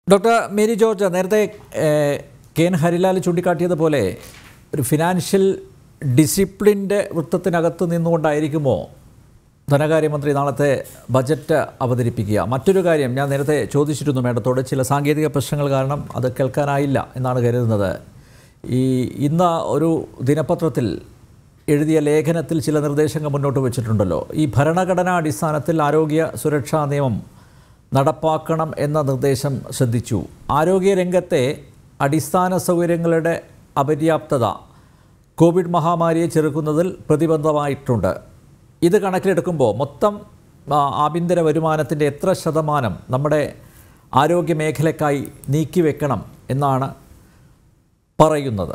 Doctor Mary George നേരത്തെ ഏഹ്, K N Harilal ചൂണ്ടിക്കാട്ടിയതുപോലെ ഒരു ഫിനാൻഷ്യൽ ഡിസിപ്ലിൻ്റെ വൃത്തത്തിനകത്ത് നിന്നുകൊണ്ടായിരിക്കുമോ ധനകാര്യമന്ത്രി നാളത്തെ ബജറ്റ് അവതരിപ്പിക്കുക മറ്റൊരു കാര്യം ഞാൻ നേരത്തെ ചോദിച്ചിരുന്നു മേഡത്തോട് ചില സാങ്കേതിക പ്രശ്നങ്ങൾ കാരണം അത് കേൾക്കാനായില്ല എന്നാണ് കരുതുന്നത് ഈ ഇന്ന് ഒരു ദിനപത്രത്തിൽ എഴുതിയ ലേഖനത്തിൽ ചില നിർദ്ദേശങ്ങൾ മുന്നോട്ട് വെച്ചിട്ടുണ്ടല്ലോ ഈ ഭരണഘടനാ അടിസ്ഥാനത്തിൽ ആരോഗ്യ സുരക്ഷാ നിയമം നടപ്പാക്കണം എന്ന നിർദ്ദേശം ശ്രദ്ധിച്ചു ആരോഗ്യരംഗത്തെ അടിസ്ഥാന സൗകര്യങ്ങളുടെ അപര്യാപ്തത കോവിഡ് മഹാമാരിയെ ചെറുക്കുന്നതിൽ പ്രതിബന്ധമായിട്ടുണ്ട് ഇത് കണക്കിലെടുക്കുമ്പോൾ മൊത്തം ആ, ആഭ്യന്തര വരുമാനത്തിൻ്റെ എത്ര ശതമാനം നമ്മുടെ ആരോഗ്യ മേഖലയ്ക്കായി നീക്കിവെക്കണം എന്നാണ് പറയുന്നത്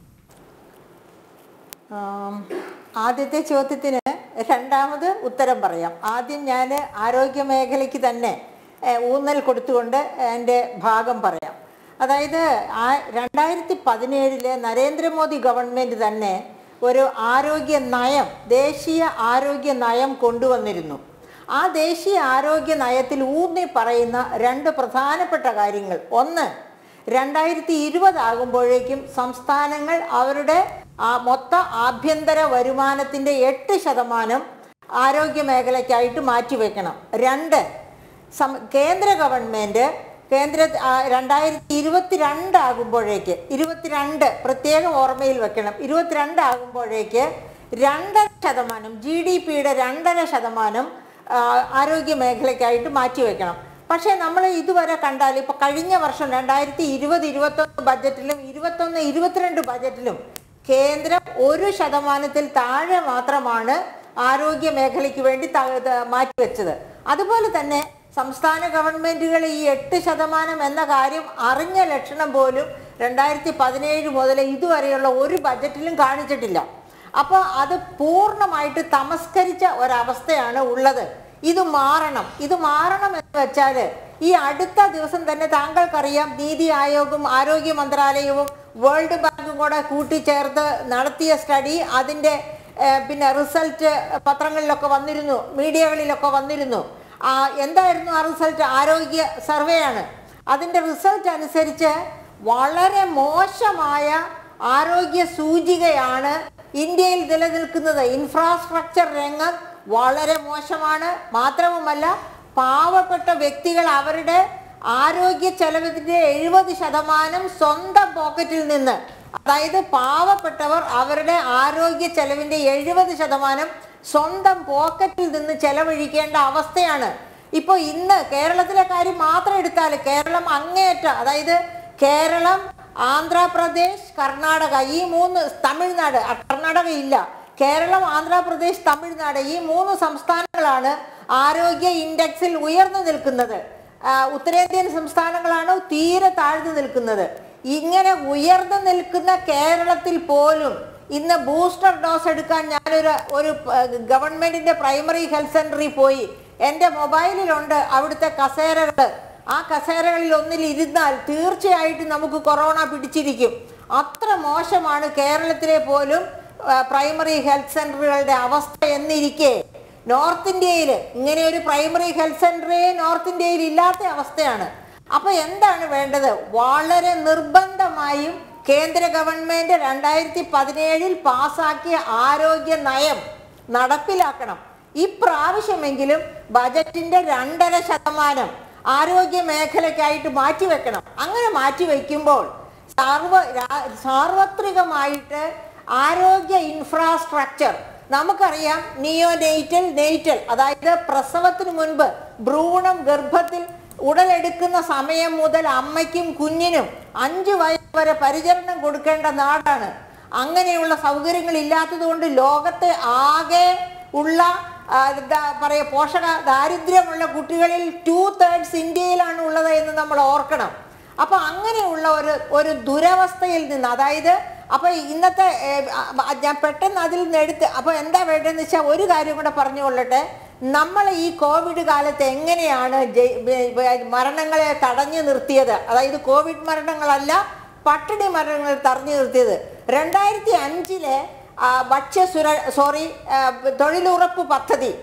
ആം, ആദ്യത്തെ ചോദ്യത്തിന് രണ്ടാമത് ഉത്തരം പറയാം ആദ്യം ഞാൻ ആരോഗ്യ മേഖലയ്ക്ക് തന്നെ ഏ, ഊന്നൽ കൊടുത്തുകൊണ്ട് എൻ്റെ ഭാഗം പറയാം അതായത് ആ രണ്ടായിരത്തി പതിനേഴിലെ നരേന്ദ്രമോദി ഗവൺമെൻറ് തന്നെ ഒരു ആരോഗ്യ നയം ദേശീയ ആരോഗ്യ നയം കൊണ്ടുവന്നിരുന്നു ആ ദേശീയ ആരോഗ്യ നയത്തിൽ ഊന്നി പറയുന്ന രണ്ട് പ്രധാനപ്പെട്ട കാര്യങ്ങൾ ഒന്ന് രണ്ടായിരത്തി ഇരുപതാകുമ്പോഴേക്കും സംസ്ഥാനങ്ങൾ അവരുടെ ആ മൊത്ത ആഭ്യന്തര വരുമാനത്തിൻ്റെ എട്ട് ശതമാനം ആരോഗ്യ മേഖലയ്ക്കായിട്ട് മാറ്റിവെക്കണം രണ്ട് സം കേന്ദ്ര ഗവൺമെൻറ് കേന്ദ്ര ആ, രണ്ടായിരത്തി ഇരുപത്തിരണ്ട് ആകുമ്പോഴേക്ക് ഇരുപത്തിരണ്ട് പ്രത്യേകം ഓർമ്മയിൽ വെക്കണം ഇരുപത്തിരണ്ട് ആകുമ്പോഴേക്ക് രണ്ടര ശതമാനം ജി ഡി പിയുടെ രണ്ടര ശതമാനം ആ, ആരോഗ്യ മേഖലയ്ക്കായിട്ട് മാറ്റിവെക്കണം പക്ഷേ നമ്മൾ ഇതുവരെ കണ്ടാൽ ഇപ്പോൾ കഴിഞ്ഞ വർഷം രണ്ടായിരത്തി ഇരുപത് ഇരുപത്തൊന്ന് ബജറ്റിലും ഇരുപത്തൊന്ന് ഇരുപത്തിരണ്ട് ബജറ്റിലും കേന്ദ്രം ഒരു ശതമാനത്തിൽ താഴെ മാത്രമാണ് ആരോഗ്യ മേഖലയ്ക്ക് വേണ്ടി ത- ത- മാറ്റിവെച്ചത് അതുപോലെ തന്നെ സംസ്ഥാന ഗവൺമെന്റുകൾ ഈ എട്ട് ശതമാനം എന്ന കാര്യം അറിഞ്ഞ ലക്ഷണം പോലും രണ്ടായിരത്തി പതിനേഴ് മുതൽ ഇതുവരെയുള്ള ഒരു ബജറ്റിലും കാണിച്ചിട്ടില്ല അപ്പോൾ അത് പൂർണ്ണമായിട്ട് തമസ്കരിച്ച ഒരവസ്ഥയാണ് ഉള്ളത് ഇത് മാറണം ഇത് മാറണം എന്ന് വെച്ചാൽ ഈ അടുത്ത ദിവസം തന്നെ താങ്കൾക്കറിയാം നീതി ആയോഗും ആരോഗ്യ മന്ത്രാലയവും വേൾഡ് ബാങ്കും കൂടെ കൂട്ടിച്ചേർത്ത് നടത്തിയ സ്റ്റഡി അതിൻ്റെ ഏഹ്, പിന്നെ റിസൾട്ട് പത്രങ്ങളിലൊക്കെ വന്നിരുന്നു മീഡിയകളിലൊക്കെ വന്നിരുന്നു ആ, എന്തായിരുന്നു ആ റിസൾട്ട് ആരോഗ്യ സർവേ ആണ് അതിൻ്റെ റിസൾട്ട് അനുസരിച്ച് വളരെ മോശമായ ആരോഗ്യ സൂചികയാണ് ഇന്ത്യയിൽ നിലനിൽക്കുന്നത് ഇൻഫ്രാസ്ട്രക്ചർ രംഗം വളരെ മോശമാണ് മാത്രവുമല്ല പാവപ്പെട്ട വ്യക്തികൾ അവരുടെ ആരോഗ്യ ചെലവിൻ്റെ എഴുപത് ശതമാനം സ്വന്തം പോക്കറ്റിൽ നിന്ന് അതായത് പാവപ്പെട്ടവർ അവരുടെ ആരോഗ്യ ചെലവിൻ്റെ എഴുപത് ശതമാനം സ്വന്തം പോക്കറ്റിൽ നിന്ന് ചെലവഴിക്കേണ്ട അവസ്ഥയാണ് ഇപ്പോൾ ഇന്ന് കേരളത്തിലെ കാര്യം മാത്രം എടുത്താൽ കേരളം അങ്ങേയറ്റ അതായത് കേരളം ആന്ധ്രാപ്രദേശ് കർണാടക ഈ മൂന്ന് തമിഴ്നാട് ആ, കർണാടക ഇല്ല കേരളം ആന്ധ്രാപ്രദേശ് തമിഴ്നാട് ഈ മൂന്ന് സംസ്ഥാനങ്ങളാണ് ആരോഗ്യ ഇൻഡെക്സിൽ ഉയർന്നു നിൽക്കുന്നത് ആ, ഉത്തരേന്ത്യൻ സംസ്ഥാനങ്ങളാണ് തീരെ താഴ്ന്നു നിൽക്കുന്നത് ഇങ്ങനെ ഉയർന്നു നിൽക്കുന്ന കേരളത്തിൽ പോലും ഇന്ന് ബൂസ്റ്റർ ഡോസ് എടുക്കാൻ ഞാനൊരു ഒരു ഗവൺമെന്റിന്റെ പ്രൈമറി ഹെൽത്ത് സെന്ററിൽ പോയി എൻ്റെ മൊബൈലിലുണ്ട് അവിടുത്തെ കസേരകൾ ആ കസേരകളിൽ ഒന്നിൽ ഇരുന്നാൽ തീർച്ചയായിട്ടും നമുക്ക് കൊറോണ പിടിച്ചിരിക്കും അത്ര മോശമാണ് കേരളത്തിലെ പോലും ആ, പ്രൈമറി ഹെൽത്ത് സെന്ററുകളുടെ അവസ്ഥ എന്നിരിക്കെ നോർത്ത് ഇന്ത്യയിൽ ഇങ്ങനെ ഒരു പ്രൈമറി ഹെൽത്ത് സെന്ററേ നോർത്ത് ഇന്ത്യയിൽ ഇല്ലാത്ത അവസ്ഥയാണ് അപ്പൊ എന്താണ് വേണ്ടത് വളരെ നിർബന്ധമായും കേന്ദ്ര ഗവൺമെന്റ് രണ്ടായിരത്തി പതിനേഴിൽ പാസാക്കിയ ആരോഗ്യ നയം നടപ്പിലാക്കണം ഇപ്രാവശ്യമെങ്കിലും ബജറ്റിന്റെ രണ്ടര ശതമാനം ആരോഗ്യ മേഖലയ്ക്കായിട്ട് മാറ്റിവെക്കണം അങ്ങനെ മാറ്റിവെക്കുമ്പോൾ സാർവ രാ- സാർവത്രികമായിട്ട് ആരോഗ്യ ഇൻഫ്രാസ്ട്രക്ചർ നമുക്കറിയാം നിയോനെയ്റ്റൽ നെയ്റ്റൽ അതായത് പ്രസവത്തിന് മുൻപ് ഭ്രൂണം ഗർഭത്തിൽ ഉടലെടുക്കുന്ന സമയം മുതൽ അമ്മയ്ക്കും കുഞ്ഞിനും അഞ്ചു വയസ്സ് വരെ പരിചരണം കൊടുക്കേണ്ട നാടാണ് അങ്ങനെയുള്ള സൗകര്യങ്ങൾ ഇല്ലാത്തത് കൊണ്ട് ലോകത്തെ ആകെ ഉള്ള ആ, എന്താ പറയുക പോഷക ദാരിദ്ര്യമുള്ള കുട്ടികളിൽ ടു തേർഡ്സ് ഇന്ത്യയിലാണ് ഉള്ളത് എന്ന് നമ്മൾ ഓർക്കണം അപ്പൊ അങ്ങനെയുള്ള ഒരു ഒരു ദുരവസ്ഥയിൽ നിന്ന് അതായത് അപ്പൊ ഇന്നത്തെ ഏ, ആ, ഞാൻ പെട്ടെന്ന് അതിൽ നിന്ന് എടുത്ത് അപ്പൊ എന്താ വേണ്ടതെന്ന് വെച്ചാൽ ഒരു കാര്യം കൂടെ പറഞ്ഞുകൊള്ളട്ടെ നമ്മൾ ഈ കോവിഡ് കാലത്ത് എങ്ങനെയാണ് ജയ്- ബ- ബ- മരണങ്ങളെ തടഞ്ഞു നിർത്തിയത് അതായത് കോവിഡ് മരണങ്ങളല്ല പട്ടിണി മരണങ്ങൾ തടഞ്ഞു നിർത്തിയത് രണ്ടായിരത്തി അഞ്ചിലെ ഭക്ഷ്യസുര സോറി തൊഴിലുറപ്പ് പദ്ധതി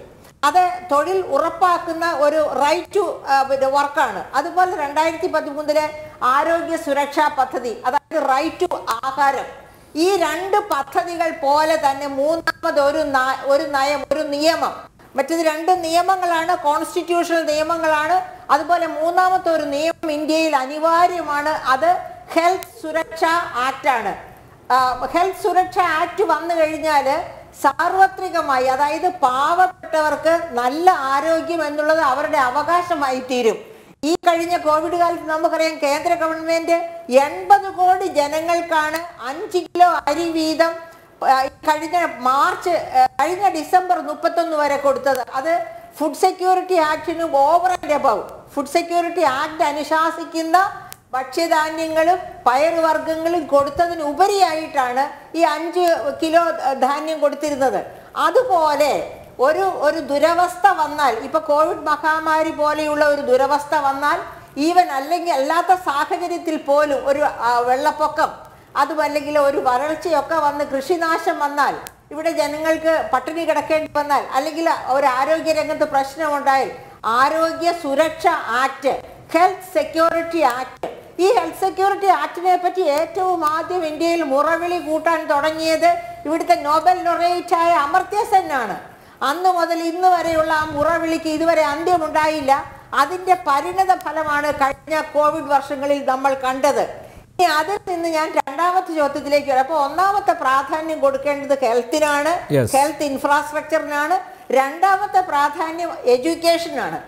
അത് തൊഴിൽ ഉറപ്പാക്കുന്ന ഒരു റൈറ്റ് ടു പിന്നെ വർക്കാണ് അതുപോലെ രണ്ടായിരത്തി പതിമൂന്നിലെ ആരോഗ്യ സുരക്ഷാ പദ്ധതി അതായത് റൈറ്റ് ടു ആഹാരം ഈ രണ്ട് പദ്ധതികൾ പോലെ തന്നെ മൂന്നാമത് ഒരു ന- ഒരു നയം ഒരു നിയമം മറ്റത് രണ്ട് നിയമങ്ങളാണ് കോൺസ്റ്റിറ്റ്യൂഷണൽ നിയമങ്ങളാണ് അതുപോലെ മൂന്നാമത്തെ ഒരു നിയമം ഇന്ത്യയിൽ അനിവാര്യമാണ് അത് ഹെൽത്ത് സുരക്ഷാ ആക്ട് ആണ് ഹെൽത്ത് സുരക്ഷ ആക്ട് വന്നു കഴിഞ്ഞാൽ സാർവത്രികമായി അതായത് പാവപ്പെട്ടവർക്ക് നല്ല ആരോഗ്യം എന്നുള്ളത് അവരുടെ അവകാശമായി തീരും ഈ കഴിഞ്ഞ കോവിഡ് കാലത്ത് നമുക്കറിയാം കേന്ദ്ര ഗവൺമെന്റ് എൺപത് കോടി ജനങ്ങൾക്കാണ് അഞ്ച് കിലോ അരി വീതം ആ, ഈ കഴിഞ്ഞ മാർച്ച് ആ, കഴിഞ്ഞ ഡിസംബർ മുപ്പത്തൊന്ന് വരെ കൊടുത്തത് അത് ഫുഡ് സെക്യൂരിറ്റി ആക്ടിന് over and above food security act അനുശാസിക്കുന്ന ഭക്ഷ്യധാന്യങ്ങളും പയറുവർഗ്ഗങ്ങളും കൊടുത്തതിന് ഉപരിയായിട്ടാണ് ഈ അഞ്ച് കിലോ ധാന്യം കൊടുത്തിരുന്നത് അതുപോലെ ഒരു ഒരു ദുരവസ്ഥ വന്നാൽ ഇപ്പൊ കോവിഡ് മഹാമാരി പോലെയുള്ള ഒരു ദുരവസ്ഥ വന്നാൽ ഈവൻ അല്ലെങ്കിൽ അല്ലാത്ത സാഹചര്യത്തിൽ പോലും ഒരു ആ, വെള്ളപ്പൊക്കം അതും അല്ലെങ്കിൽ ഒരു വരൾച്ചയൊക്കെ വന്ന് കൃഷിനാശം വന്നാൽ ഇവിടെ ജനങ്ങൾക്ക് പട്ടിണി കിടക്കേണ്ടി വന്നാൽ അല്ലെങ്കിൽ ഒരു ആരോഗ്യ രംഗത്ത് പ്രശ്നമുണ്ടായാൽ ആരോഗ്യ സുരക്ഷ ആക്ട് ഹെൽത്ത് സെക്യൂരിറ്റി ആക്ട് ഈ ഹെൽത്ത് സെക്യൂരിറ്റി ആക്ടിനെ പറ്റി ഏറ്റവും ആദ്യം ഇന്ത്യയിൽ മുറവിളി കൂട്ടാൻ തുടങ്ങിയത് ഇവിടുത്തെ നോബൽ ലൊറേറ്റായ അമർത്യ സെന്നാണ് അന്ന് മുതൽ ഇന്ന് വരെയുള്ള ആ മുറവിളിക്ക് ഇതുവരെ അന്ത്യമുണ്ടായില്ല അതിന്റെ പരിണത ഫലമാണ് കഴിഞ്ഞ കോവിഡ് വർഷങ്ങളിൽ നമ്മൾ കണ്ടത് ഇനി അതിൽ നിന്ന് ഞാൻ രണ്ടാമത്തെ ചോദ്യത്തിലേക്ക് വരാം അപ്പോൾ ഒന്നാമത്തെ പ്രാധാന്യം കൊടുക്കേണ്ടത് ഹെൽത്തിനാണ് Yes. ഹെൽത്ത് ഇൻഫ്രാസ്ട്രക്ചറിനാണ് രണ്ടാമത്തെ പ്രാധാന്യം എഡ്യൂക്കേഷനാണ്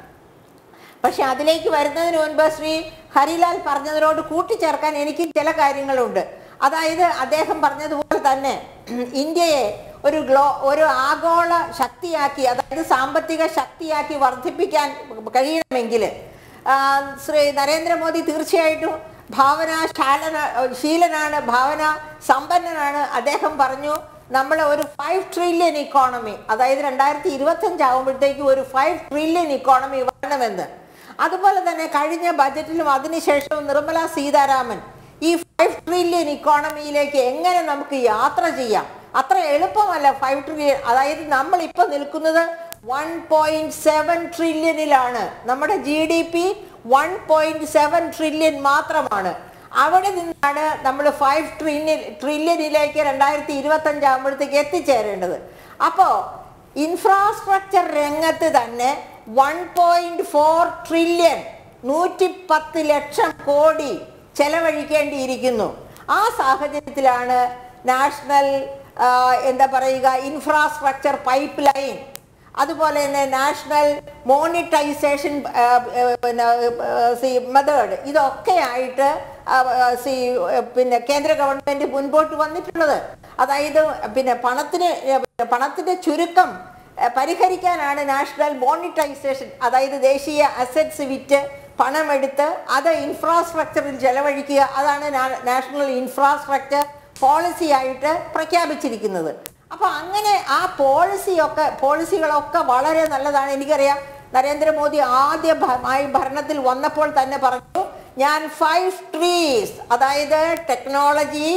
പക്ഷെ അതിലേക്ക് വരുന്നതിന് മുൻപ് ശ്രീ ഹരിലാൽ പറഞ്ഞതിനോട് കൂട്ടിച്ചേർക്കാൻ എനിക്ക് ചില കാര്യങ്ങളുണ്ട് അതായത് അദ്ദേഹം പറഞ്ഞതുപോലെ തന്നെ ഇന്ത്യയെ ഒരു ഗ്ലോ ഒരു ആഗോള ശക്തിയാക്കി അതായത് സാമ്പത്തിക ശക്തിയാക്കി വർദ്ധിപ്പിക്കാൻ കഴിയണമെങ്കിൽ ആ, ശ്രീ നരേന്ദ്രമോദി തീർച്ചയായിട്ടും ഭാവന ശാലന ശീലനാണ് ഭാവന സമ്പന്നനാണ് അദ്ദേഹം പറഞ്ഞു നമ്മൾ ഒരു ഫൈവ് ട്രില്യൺ ഇക്കോണമി അതായത് രണ്ടായിരത്തി ഇരുപത്തഞ്ച് ആകുമ്പോഴത്തേക്ക് ഒരു ഫൈവ് ട്രില്യൺ ഇക്കോണമി വേണമെന്ന് അതുപോലെ തന്നെ കഴിഞ്ഞ ബജറ്റിലും അതിനുശേഷവും നിർമ്മല സീതാരാമൻ ഈ ഫൈവ് ട്രില്യൺ ഇക്കോണമിയിലേക്ക് എങ്ങനെ നമുക്ക് യാത്ര ചെയ്യാം അത്ര എളുപ്പമല്ല ഫൈവ് ട്രില്യൺ അതായത് നമ്മൾ ഇപ്പൊ നിൽക്കുന്നത് വൺ പോയിന്റ് സെവൻ ട്രില്യണിലാണ് നമ്മുടെ G D P one point seven trillion മാത്രമാണ് അവിടെ നിന്നാണ് നമ്മൾ ഫൈവ് ട്രില്യൺ ട്രില്യണിലേക്ക് രണ്ടായിരത്തി ഇരുപത്തി അഞ്ചാകുമ്പോഴത്തേക്ക് എത്തിച്ചേരേണ്ടത് അപ്പോൾ ഇൻഫ്രാസ്ട്രക്ചർ രംഗത്ത് തന്നെ വൺ പോയിന്റ് ഫോർ ട്രില്യൺ നൂറ്റി പത്ത് ലക്ഷം കോടി ചെലവഴിക്കേണ്ടിയിരിക്കുന്നു ആ സാഹചര്യത്തിലാണ് നാഷണൽ ആ, എന്താ പറയുക ഇൻഫ്രാസ്ട്രക്ചർ പൈപ്പ് ലൈൻ അതുപോലെ തന്നെ നാഷണൽ മോണിറ്റൈസേഷൻ പിന്നെ മെത്തേഡ് ഇതൊക്കെ ആയിട്ട് ആ, ആ, സി പിന്നെ കേന്ദ്ര ഗവൺമെന്റ് മുൻപോട്ട് വന്നിട്ടുള്ളത് അതായത് പിന്നെ പണത്തിന് ഏ, പിന്നെ പണത്തിന്റെ ചുരുക്കം ഏ, പരിഹരിക്കാനാണ് നാഷണൽ മോണിറ്റൈസേഷൻ അതായത് ദേശീയ അസറ്റ്സ് വിറ്റ് പണമെടുത്ത് അത് ഇൻഫ്രാസ്ട്രക്ചറിൽ ചെലവഴിക്കുക അതാണ് നാ- നാഷണൽ ഇൻഫ്രാസ്ട്രക്ചർ പോളിസി ആയിട്ട് പ്രഖ്യാപിച്ചിരിക്കുന്നത് അപ്പൊ അങ്ങനെ ആ പോളിസിയൊക്കെ പോളിസികളൊക്കെ വളരെ നല്ലതാണ് എനിക്കറിയാം നരേന്ദ്രമോദി ആദ്യമായി ഭരണത്തിൽ വന്നപ്പോൾ തന്നെ പറഞ്ഞു ഞാൻ ഫൈവ് ട്രീസ് അതായത് technology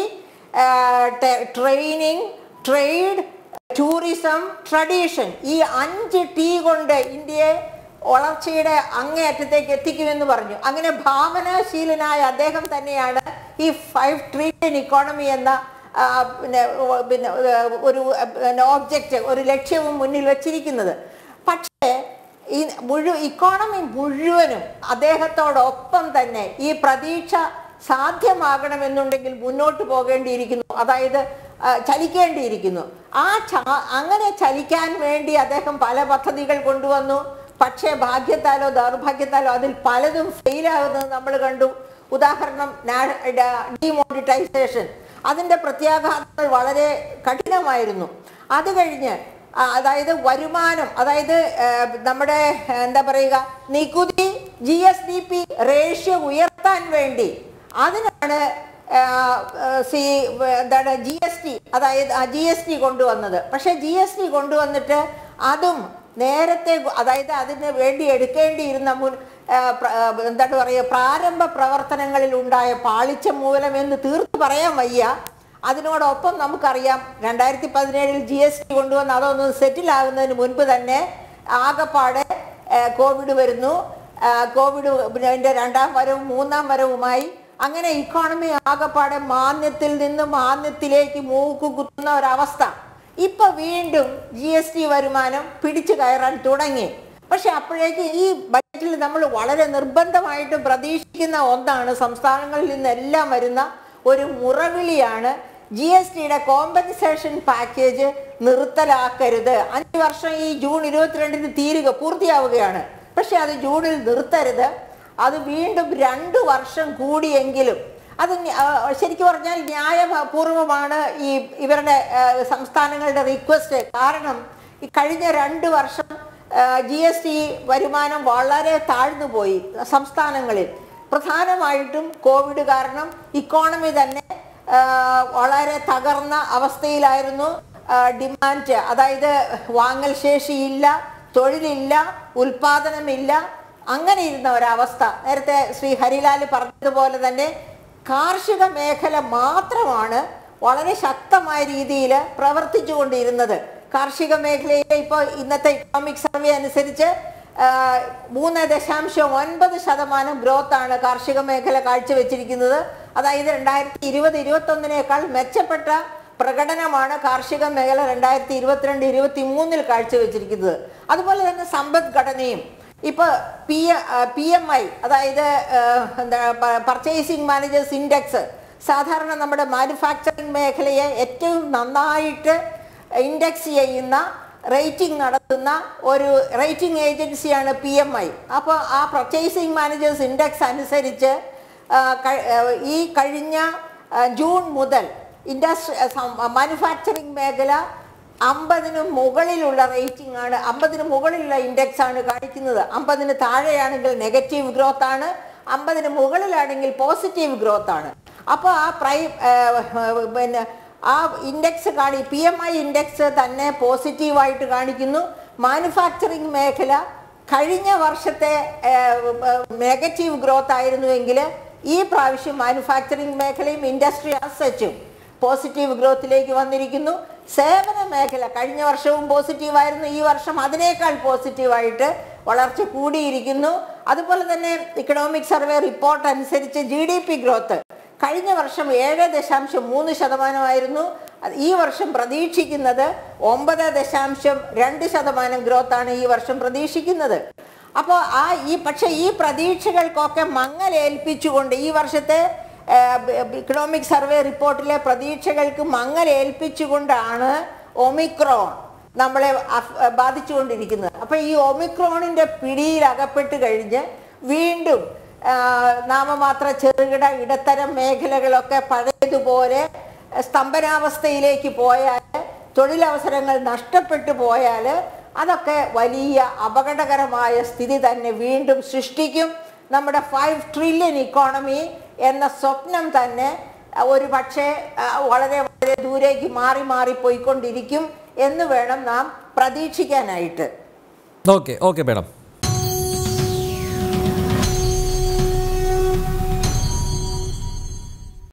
training trade tourism tradition ഈ അഞ്ച് ടീ കൊണ്ട് ഇന്ത്യയെ വളർച്ചയുടെ അങ്ങേയറ്റത്തേക്ക് എത്തിക്കുമെന്ന് പറഞ്ഞു അങ്ങനെ ഭാവനാശീലനായ അദ്ദേഹം തന്നെയാണ് ഈ ഫൈവ് ട്രില്യൺ ഇക്കോണമി എന്ന ആ, പിന്നെ ഓ, പിന്നെ ഏ, ഒരു ഓബ്ജക്റ്റ് ഒരു ലക്ഷ്യവും മുന്നിൽ വച്ചിരിക്കുന്നത് പക്ഷേ ഈ മുഴു ഇക്കോണമി മുഴുവനും അദ്ദേഹത്തോടൊപ്പം തന്നെ ഈ പ്രതീക്ഷ സാധ്യമാകണമെന്നുണ്ടെങ്കിൽ മുന്നോട്ട് പോകേണ്ടിയിരിക്കുന്നു അതായത് ആ, ചലിക്കേണ്ടിയിരിക്കുന്നു ആ ച- അങ്ങനെ ചലിക്കാൻ വേണ്ടി അദ്ദേഹം പല പദ്ധതികൾ കൊണ്ടുവന്നു പക്ഷേ ഭാഗ്യത്താലോ ദൗർഭാഗ്യത്താലോ അതിൽ പലതും ഫെയിലാകുന്നത് നമ്മൾ കണ്ടു ഉദാഹരണം ഡിമോണിറ്റൈസേഷൻ അതിൻ്റെ പ്രത്യാഘാതങ്ങൾ വളരെ കഠിനമായിരുന്നു അത് കഴിഞ്ഞ് ആ, അതായത് വരുമാനം അതായത് ആ, നമ്മുടെ ആ, എന്താ പറയുക നികുതി G S D P ratio ഉയർത്താൻ വേണ്ടി അതിനാണ് ആ, ആ, സി എന്താണ് ജി എസ് ടി അതായത് ജി എസ് ടി കൊണ്ടുവന്നത് പക്ഷേ ജി എസ് ടി കൊണ്ടുവന്നിട്ട് അതും നേരത്തെ ഗു- അതായത് അതിന് വേണ്ടി എടുക്കേണ്ടിയിരുന്ന മുൻ ആ, പ്ര- ആ, എന്താണ് പറയുക പ്രാരംഭ പ്രവർത്തനങ്ങളിൽ ഉണ്ടായ പാളിച്ച മൂലം എന്ന് തീർത്ത് പറയാൻ വയ്യ അതിനോടൊപ്പം നമുക്കറിയാം രണ്ടായിരത്തി പതിനേഴിൽ ജി എസ് ടി കൊണ്ടുവന്ന് അതൊന്ന് സെറ്റിൽ ആകുന്നതിന് മുൻപ് തന്നെ ആകെപ്പാടെ ആ, കോവിഡ് വരുന്നു ആ, കോവിഡ് പിന്നെ അതിൻ്റെ രണ്ടാം വരവും മൂന്നാം വരവുമായി അങ്ങനെ ഇക്കോണമി ആകെപ്പാടെ മാന്യത്തിൽ നിന്ന് മാന്യത്തിലേക്ക് മൂക്ക് കുത്തുന്ന ഒരവസ്ഥ ഇപ്പൊ വീണ്ടും ജി എസ് ടി വരുമാനം പിടിച്ചു കയറാൻ തുടങ്ങി പക്ഷെ അപ്പോഴേക്ക് ഈ ബജറ്റിൽ നമ്മൾ വളരെ നിർബന്ധമായിട്ട് പ്രതീക്ഷിക്കുന്ന ഒന്നാണ് സംസ്ഥാനങ്ങളിൽ നിന്നെല്ലാം വരുന്ന ഒരു മുറവിളിയാണ് ജി എസ് ടിയുടെ കോമ്പൻസേഷൻ പാക്കേജ് നിർത്തലാക്കരുത് അഞ്ച് വർഷം ഈ ജൂൺ ഇരുപത്തിരണ്ടിന് തീരുക പൂർത്തിയാവുകയാണ് പക്ഷെ അത് ജൂണിൽ നിർത്തരുത് അത് വീണ്ടും രണ്ട് വർഷം കൂടിയെങ്കിലും അത് ന്യ- ആ, ശരിക്കും പറഞ്ഞാൽ ന്യായപൂർവമാണ് ഈ ഇവരുടെ ആ, സംസ്ഥാനങ്ങളുടെ റിക്വസ്റ്റ് കാരണം ഈ കഴിഞ്ഞ രണ്ട് വർഷം ജി എസ് ടി വരുമാനം വളരെ താഴ്ന്നു പോയി സംസ്ഥാനങ്ങളിൽ പ്രധാനമായിട്ടും കോവിഡ് കാരണം ഇക്കോണമി തന്നെ ആ, വളരെ തകർന്ന അവസ്ഥയിലായിരുന്നു ആ, ഡിമാൻഡ് അതായത് വാങ്ങൽ ശേഷിയില്ല തൊഴിലില്ല ഉൽപാദനമില്ല അങ്ങനെ ഇരുന്ന ഒരവസ്ഥ നേരത്തെ ശ്രീ ഹരിലാൽ പറഞ്ഞതുപോലെ തന്നെ കാർഷിക മേഖല മാത്രമാണ് വളരെ ശക്തമായ രീതിയിൽ പ്രവർത്തിച്ചു കൊണ്ടിരുന്നത് കാർഷിക മേഖലയിലെ ഇപ്പോൾ ഇന്നത്തെ ഇക്കണോമിക് സർവേ അനുസരിച്ച് ആ, മൂന്ന് ദശാംശം ഒൻപത് ശതമാനം ഗ്രോത്ത് ആണ് കാർഷിക മേഖല കാഴ്ചവെച്ചിരിക്കുന്നത് അതായത് രണ്ടായിരത്തി ഇരുപത് ഇരുപത്തൊന്നിനേക്കാൾ മെച്ചപ്പെട്ട പ്രകടനമാണ് കാർഷിക മേഖല രണ്ടായിരത്തി ഇരുപത്തിരണ്ട് ഇരുപത്തി മൂന്നിൽ കാഴ്ചവെച്ചിരിക്കുന്നത് അതുപോലെ തന്നെ സമ്പദ്ഘടനയും ഇപ്പൊ പി പി എം ഐ അതായത് ഏഹ്, എന്താ പർച്ചേസിംഗ് മാനേജേഴ്സ് ഇൻഡെക്സ് സാധാരണ നമ്മുടെ മാനുഫാക്ചറിംഗ് മേഖലയെ ഏറ്റവും നന്നായിട്ട് ഇൻഡെക്സ് ചെയ്യുന്ന റേറ്റിംഗ് നടത്തുന്ന ഒരു റേറ്റിംഗ് ഏജൻസിയാണ് പി എം ഐ അപ്പോൾ ആ പർച്ചേസിംഗ് മാനേജേഴ്സ് ഇൻഡെക്സ് അനുസരിച്ച് ആ, ക- ആ, ഈ കഴിഞ്ഞ ആ, ജൂൺ മുതൽ ഇൻഡസ്ട്രി മാനുഫാക്ചറിംഗ് മേഖല അമ്പതിന് മുകളിലുള്ള റേറ്റിംഗ് ആണ് അമ്പതിന് മുകളിലുള്ള ഇൻഡെക്സ് ആണ് കാണിക്കുന്നത് അമ്പതിന് താഴെയാണെങ്കിൽ നെഗറ്റീവ് ഗ്രോത്ത് ആണ് അമ്പതിന് മുകളിലാണെങ്കിൽ പോസിറ്റീവ് ഗ്രോത്ത് ആണ് അപ്പോൾ ആ പ്രൈ ഏഹ്, പിന്നെ ആ ഇൻഡെക്സ് കാണി പി എം ഐ ഇൻഡെക്സ് തന്നെ പോസിറ്റീവായിട്ട് കാണിക്കുന്നു മാനുഫാക്ചറിംഗ് മേഖല കഴിഞ്ഞ വർഷത്തെ നെഗറ്റീവ് ഗ്രോത്ത് ആയിരുന്നുവെങ്കിൽ ഈ പ്രാവശ്യം മാനുഫാക്ചറിംഗ് മേഖലയും ഇൻഡസ്ട്രി അസച്ചും പോസിറ്റീവ് ഗ്രോത്തിലേക്ക് വന്നിരിക്കുന്നു സേവന മേഖല കഴിഞ്ഞ വർഷവും പോസിറ്റീവായിരുന്നു ഈ വർഷം അതിനേക്കാൾ പോസിറ്റീവായിട്ട് വളർച്ച കൂടിയിരിക്കുന്നു അതുപോലെ തന്നെ ഇക്കണോമിക് സർവേ റിപ്പോർട്ട് അനുസരിച്ച് ജി ഡി പി ഗ്രോത്ത് കഴിഞ്ഞ വർഷം ഏഴ് ദശാംശം മൂന്ന് ശതമാനമായിരുന്നു അത് ഈ വർഷം പ്രതീക്ഷിക്കുന്നത് ഒമ്പത് ദശാംശം രണ്ട് ശതമാനം ഗ്രോത്താണ് ഈ വർഷം പ്രതീക്ഷിക്കുന്നത് അപ്പോൾ ആ ഈ പക്ഷെ ഈ പ്രതീക്ഷകൾക്കൊക്കെ മങ്ങലേൽപ്പിച്ചുകൊണ്ട് ഈ വർഷത്തെ ഇക്കണോമിക് സർവേ റിപ്പോർട്ടിലെ പ്രതീക്ഷകൾക്ക് മങ്ങലേൽപ്പിച്ചുകൊണ്ടാണ് ഒമിക്രോൺ നമ്മളെ അഫ്- ബാധിച്ചുകൊണ്ടിരിക്കുന്നത് അപ്പൊ ഈ ഒമിക്രോണിന്റെ പിടിയിൽ അകപ്പെട്ട് കഴിഞ്ഞ് വീണ്ടും ആ, നാമമാത്ര ചെറുകിട ഇടത്തരം മേഖലകളൊക്കെ പഴയതുപോലെ സ്തംഭനാവസ്ഥയിലേക്ക് പോയാൽ തൊഴിലവസരങ്ങൾ നഷ്ടപ്പെട്ടു പോയാൽ അതൊക്കെ വലിയ അപകടകരമായ സ്ഥിതി തന്നെ വീണ്ടും സൃഷ്ടിക്കും നമ്മുടെ ഫൈവ് ട്രില്യൺ ഇക്കോണമി എന്ന സ്വപ്നം തന്നെ അഹ്, ഒരു പക്ഷേ അഹ്, വളരെ വളരെ ദൂരേക്ക് മാറി മാറി പോയിക്കൊണ്ടിരിക്കും എന്ന് വേണം നാം പ്രതീക്ഷിക്കാനായിട്ട് ഓക്കെ ഓക്കെ മാഡം